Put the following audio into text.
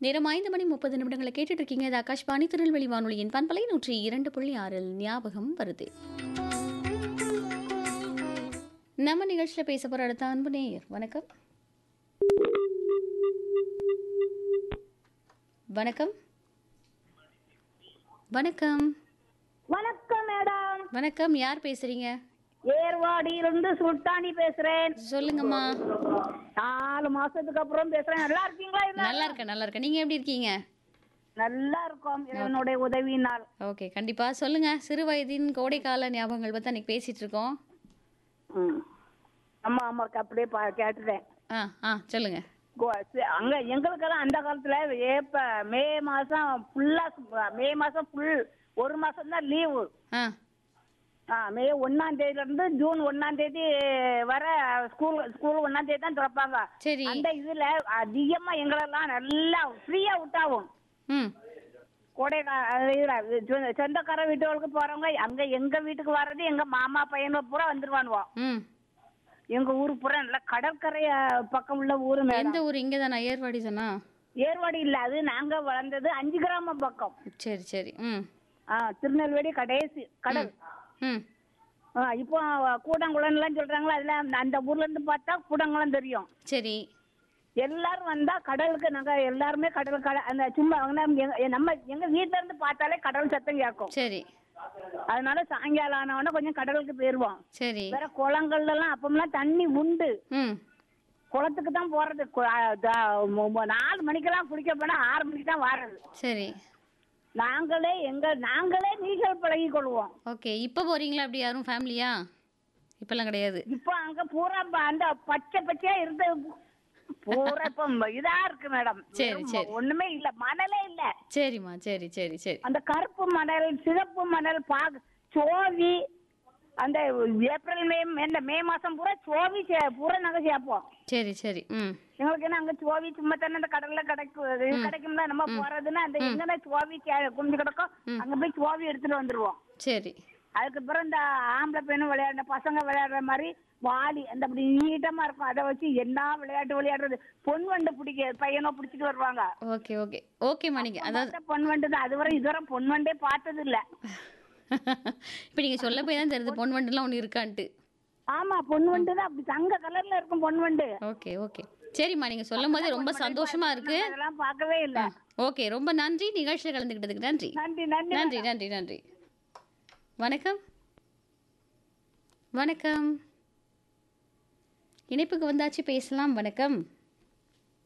நேரம் ஐந்து மணி முப்பது நிமிடங்களை கேட்டுட்டு இருக்கீங்க இது ஆகாஷ்வாணி திருநெல்வேலி வானொலியின் பண்பலை நூற்றி இரண்டு புள்ளி ஆறில் ஞாபகம் வருது நம்ம நிகழ்ச்சியில் பேச போற அடுத்த அன்பு நேயர் வணக்கம் வணக்கம் வணக்கம் வணக்கம் மேடம் வணக்கம் யார் பேசுறீங்க ஏர்வாடியிலிருந்து சுல்தானி பேசுறேன் சொல்லுங்கம்மா நாலு மாசத்துக்கு அப்புறம் பேசுறேன் நல்லா இருக்கீங்களா இல்ல? நல்லா இருக்கேன் நல்லா இருக்கேன் நீங்க எப்படி இருக்கீங்க நல்லா இருக்கோம் இறைவனுடைய உதவியினால் ஓகே கண்டிப்பா சொல்லுங்க சிறு வயதின் கோடைக்கால ஞாபகங்கள் பத்தி அன்னைக்கு பேசிட்டு இருக்கோம் ம். அம்மா அம்மாக்கு அப்படியே பா- கேட்டுட்டேன் ஆ ஆ சொல்லுங்க கோ- சி- அங்க எங்களுக்கெல்லாம் அந்த காலத்துல ஏப்ப மே மாசம் ஃபுல்லா மே மாசம் ஃபுல் ஒரு மாசம் தான் லீவு ஆ மே ஒன்னாம் தேதியில இருந்து ஜூன் ஒன்னாம் தேதி வர ஸ்கூல் ஸ்கூல் ஒன்னாம் தேதி தான் திறப்பாங்க சரி அந்த இதுல அதிகமா எங்களெல்லாம் நல்லா ஃப்ரீயா விட்டாவும் ம் கோடை சொந்தக்கார வீட்டுகளுக்கு போறவங்க அங்க எங்க வீட்டுக்கு வர்றது எங்க மாமா பையனை பூரா வந்துருவானுவோம் ம் எங்க ஊரு பூரா நல்லா கடற்கரை அஹ், பக்கம் உள்ள ஊரு மேடம் எந்த ஊர் இங்கே தானா ஏர்வாடி தானா ஏர்வாடி இல்ல அது நாங்க வளர்ந்தது அஞ்சு கிராமம் பக்கம் சரி சரி ம் ஆ, திருநெல்வேலி கடைசி கடல் ம் ஆ, இப்போ கூடங்குளம் எல்லாம் சொல்றாங்களா அதுல அந்த- அந்த ஊர்ல இருந்து பார்த்தா கூடங்குளம் தெரியும் சரி எல்லாரும் வந்தா கடலுக்கு நாங்க எல்லாருமே கடல் கடல் அந்த சும்மா அவங்க எங்க- நம்ம எங்க வீட்ல இருந்து பார்த்தாலே கடல் சத்தம் கேட்கும் சரி அதனால சாயங்காலம் ஆனவொடனே கொஞ்சம் கடலுக்கு போயிருவோம் சரி வேற குளங்கள்ல எல்லாம் அப்பமெல்லாம் தண்ணி உண்டு ம் குளத்துக்கு தான் போறது கு- ஆ, த- மு- மு- நாலு மணிக்கெல்லாம் குளிக்க போனா ஆறு மணிக்கு தான் வர்றது சரி நாங்களே எங்க நாங்களே நீச்சல் பழகி கொள்வோம் ஓகே இப்போ போறீங்களா அப்படி யாரும் ஃபேமிலியா இப்பெல்லாம் கிடையாது இப்போ அங்க பூரா ப- அந்த பச்சை பச்சையா இருந்த பூரா இப்ப இதா இருக்கு மேடம் சரி, வெறும் சரி. ஒண்ணுமே இல்ல மணலே இல்ல சரிம்மா சரி சரி சரி அந்த கருப்பு மணல் சிவப்பு மணல் பாக் சோவி அந்த ஏப்ரல் மே இந்த மே மாசம் பூரா சோவி சே- பூரா நாங்க சேர்ப்போம் சரி சரி ம் எங்களுக்கு என்ன அங்க சோவி சும்மா தானே அந்த கடல்ல கிடைக்கும் இது கிடைக்கும்ல நம்ம போறதுன்னா அந்த எங்கன்னா சோவி கே- குஞ்சு கிடக்கும் அங்க போய் சோவி எடுத்துட்டு வந்துருவோம் சரி அதுக்கப்புறம் இந்த ஆம்பளை பெண்ணும் விளையாடுற பசங்க விளையாடுற மாதிரி வாலி அந்த அப்படி நீட்டமா இருக்கும் அதை வச்சு என்ன விளையாட்டு விளையாடுறது பொன் வண்டு பிடிக்க பையனோ பிடிச்சிட்டு வருவாங்க ஓகே ஓகே ஓகேம்மா நீங்கள் அதாவது பார்த்தா பொன் வண்டு தான் அதுவரை இதுவரை பொன் வண்டே பார்த்தது இல்ல இப்போ நீங்கள் சொல்ல போய் தான் தெரியுது பொன் வண்டுலாம் ஒன்று இருக்கான்ட்டு ஆமா பொன் வண்டு தான் அப்படி தங்க கலர்ல இருக்கும் பொன் வண்டு ஓகே ஓகே சரிம்மா நீங்கள் சொல்லும் போதே ரொம்ப சந்தோஷமா இருக்கு அதெல்லாம் பார்க்கவே இல்ல ஓகே ரொம்ப நன்றி நிகழ்ச்சியில் கலந்துக்கிட்டதுக்கு நன்றி நன்றி நன்றி நன்றி நன்றி நன்றி வணக்கம் வணக்கம் இணைப்புக்கு வந்தாச்சு பேசலாம் வணக்கம்